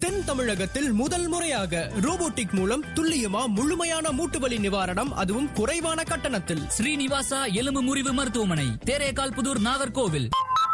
தென் தமிழகத்தில் முதல் முறையாக ரோபோட்டிக் மூலம் துல்லியமா முழுமையான மூட்டு வலி நிவாரணம் அதுவும் குறைவான கட்டணத்தில் ஸ்ரீனிவாசா எலும்பு முறிவு மருத்துவமனை தேரேகால் புதூர் நாகர்கோவில்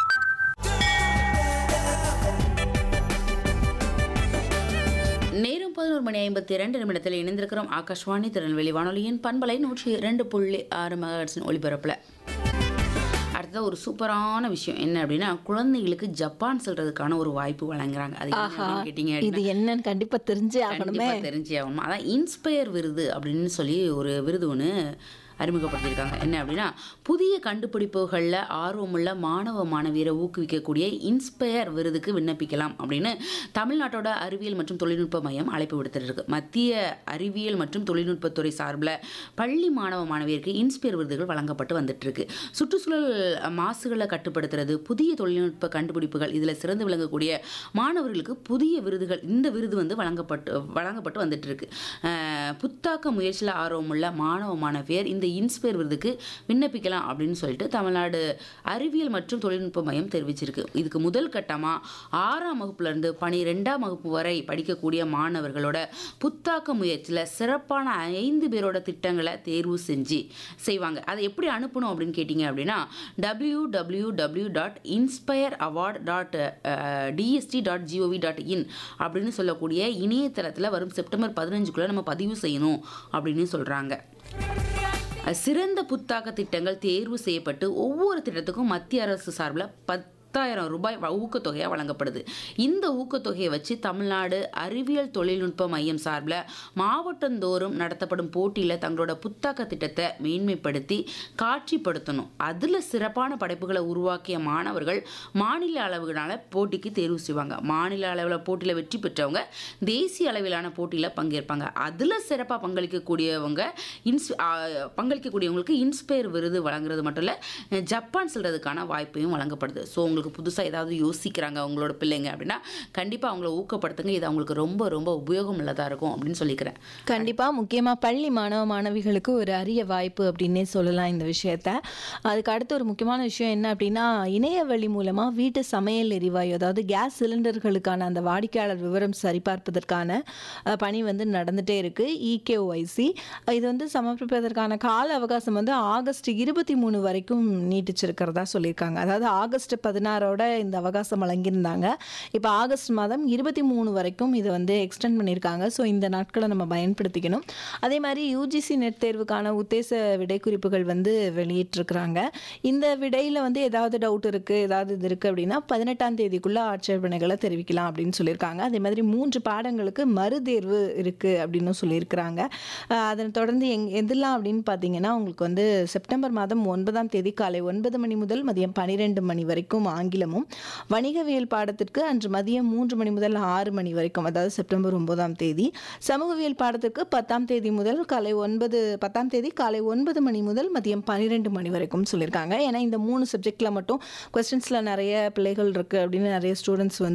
நேரம் பதினோரு மணி ஐம்பத்தி இரண்டு நிமிடத்தில் இணைந்திருக்கிறோம் ஆகாஷ்வாணி திருநெல்வேலி வானொலியின் பண்பலை நூற்றி இரண்டு புள்ளி ஆறு மெகாஹெர்ட்ஸின் ஒளிபரப்பில் அடுத்தது ஒரு சூப்பரான விஷயம் என்ன அப்படின்னா குழந்தைகளுக்கு ஜப்பான் செல்றதுக்கான ஒரு வாய்ப்பு வழங்குறாங்க அது என்ன ஆஹா அப்படின்னு கேட்டீங்க இது அப்படின்னா, என்னன்னு கண்டிப்பா தெரிஞ்சே ஆகணுமே கண்டிப்பா தெரிஞ்சே ஆகணும் அதான் இன்ஸ்பயர் விருது அப்படின்னு சொல்லி ஒரு விருது ஒன்று அறிமுகப்படுத்தியிருக்காங்க என்ன அப்படின்னா புதிய கண்டுபிடிப்புகளில் ஆர்வமுள்ள மாணவ மாணவியரை ஊக்குவிக்கக்கூடிய இன்ஸ்பயர் விருதுக்கு விண்ணப்பிக்கலாம் அப்படின்னு தமிழ்நாட்டோட அறிவியல் மற்றும் தொழில்நுட்ப மையம் அழைப்பு விடுத்திருக்கு மத்திய அறிவியல் மற்றும் தொழில்நுட்பத்துறை சார்பில் பள்ளி மாணவ மாணவியருக்கு இன்ஸ்பயர் விருதுகள் வழங்கப்பட்டு வந்துட்டு இருக்கு சுற்றுச்சூழல் மாசுகளை கட்டுப்படுத்துறது புதிய தொழில்நுட்ப கண்டுபிடிப்புகள் இதில் சிறந்து விளங்கக்கூடிய மாணவர்களுக்கு புதிய விருதுகள் இந்த விருது வந்து வழங்கப்பட்டு வழங்கப்பட்டு வந்துட்டு இருக்கு அஹ் புத்தாக்க முயற்சியில் ஆர்வமுள்ள மாணவ மாணவியர் இந்த இன்ஸ்பயர் விருதுக்கு விண்ணப்பிக்கலாம் அப்படின்னு சொல்லிட்டு தமிழ்நாடு அறிவியல் மற்றும் தொழில்நுட்ப மையம் தெரிவிச்சிருக்கு இதுக்கு முதல் கட்டமாக ஆறாம் வகுப்புல இருந்து பனிரெண்டாம் வகுப்பு வரை படிக்கக்கூடிய மாணவர்களோட புத்தாக்க முயற்சியில் சிறப்பான ஐந்து பேரோட திட்டங்களை தேர்வு செஞ்சு செய்வாங்க அதை எப்படி அனுப்பணும் அப்படின்னு கேட்டிங்க அப்படின்னா W W W dot inspire award dot DST dot GOV dot in அப்படின்னு சொல்லக்கூடிய இணையதளத்தில் வரும் செப்டம்பர் பதினஞ்சுக்குள்ளே நம்ம பதிவு செய்யணும் அப்படின்னு சொல்கிறாங்க சிறந்த புத்தாக்க திட்டங்கள் தேர்வு செய்யப்பட்டு ஒவ்வொரு திட்டத்துக்கும் மத்திய அரசு சார்பில் பத்தாயிரம் ரூபாய் வ- ஊக்கத்தொகையாக வழங்கப்படுது இந்த ஊக்கத்தொகையை வச்சு தமிழ்நாடு அறிவியல் தொழில்நுட்ப மையம் சார்பில் மாவட்டந்தோறும் நடத்தப்படும் போட்டியில் தங்களோட புத்தாக்க திட்டத்தை மேன்மைப்படுத்தி காட்சிப்படுத்தணும் அதில் சிறப்பான படைப்புகளை உருவாக்கிய மாணவர்கள் மாநில அளவிலான போட்டிக்கு தேர்வு செய்வாங்க மாநில அளவில் போட்டியில் வெற்றி பெற்றவங்க தேசிய அளவிலான போட்டியில் பங்கேற்பாங்க அதில் சிறப்பாக பங்களிக்கக்கூடியவங்க இன்ஸ் ஆ, பங்களிக்கக்கூடியவங்களுக்கு இன்ஸ்பயர் விருது வழங்குறது மட்டும் இல்லை ஜப்பான் செல்றதுக்கான வாய்ப்பையும் வழங்கப்படுது ஸோ உங்களுக்கு புதுசாக ஏதாவது யோசிக்கிறாங்க அவங்களோட பிள்ளைங்க அப்படின்னா கண்டிப்பாக அவங்கள ஊக்கப்படுத்துங்க இது அவங்களுக்கு ரொம்ப ரொம்ப உபயோகம் உள்ளதாக இருக்கும் அப்படின்னு சொல்லிக்கிறேன் கண்டிப்பா முக்கியமா பள்ளி மாணவ மாணவிகளுக்கு ஒரு அரிய வாய்ப்பு அப்படின்னே சொல்லலாம் இந்த விஷயத்த அதுக்கு அடுத்து ஒரு முக்கியமான விஷயம் என்ன அப்படின்னா இணைய வழி மூலமா வீட்டு சமையல் எரிவாயு அதாவது கேஸ் சிலிண்டர்களுக்கான அந்த வாடிக்கையாளர் விவரம் சரிபார்ப்பதற்கான அஹ், பணி வந்து நடந்துட்டே இருக்கு இகேஒய்சி இது வந்து சமர்ப்பிப்பதற்கான கால அவகாசம் வந்து ஆகஸ்ட் இருபத்தி மூணு வரைக்கும் நீட்டிச்சிருக்கிறதா சொல்லியிருக்காங்க அதாவது ஆகஸ்ட் பதினாறோட இந்த அவகாசம் வழங்கியிருந்தாங்க இப்போ ஆகஸ்ட் மாதம் இருபத்தி மூணு வரைக்கும் இதை வந்து எக்ஸ்டெண்ட் பண்ணியிருக்காங்க ஸோ இந்த நாட்களை நம்ம பயன்படுத்திக்கணும் அதே மாதிரி யூஜிசி நெட் தேர்வுக்கான உத்தேச விடை குறிப்புகள் வந்து வெளியிட்டிருக்கிறாங்க இந்த விடையில் வந்து ஏதாவது டவுட் இருக்குது ஏதாவது இது இருக்குது அப்படின்னா பதினெட்டாம் தேதிக்குள்ளே ஆட்சேபனைகளை தெரிவிக்கலாம் அப்படின்னு சொல்லியிருக்காங்க அதே மாதிரி மூன்று பாடங்களுக்கு மறுதேர்வு இருக்குது அப்படின்னு சொல்லியிருக்கிறாங்க ஆஹ் அதனை தொடர்ந்து எங் எதெல்லாம் அப்படின்னு பார்த்தீங்கன்னா உங்களுக்கு வந்து செப்டம்பர் மாதம் ஒன்பதாம் தேதி காலை ஒன்பது மணி முதல் மதியம் பன்னிரெண்டு மணி வரைக்கும் ஆங்கிலமும் வணிகவியல் பாடத்திற்கு அன்று மதியம் மூன்று மணி முதல் ஆறு மணி வரைக்கும் அதாவது செப்டம்பர் ஒன்பதாம் தேதி சமூகவியல் பாடத்திற்கு பத்தாம் தேதி முதல் காலை ஒன்பது பத்தாம் தேதி காலை ஒன்பது மணி முதல் மதியம் பன்னிரெண்டு மணி வரைக்கும் சொல்லியிருக்காங்க ஏன்னா இந்த மூணு சப்ஜெக்டில் மட்டும் கொஸ்டின்ஸில் நிறைய பிள்ளைகள் இருக்குது அப்படின்னு நிறைய ஸ்டூடெண்ட்ஸ் வந்து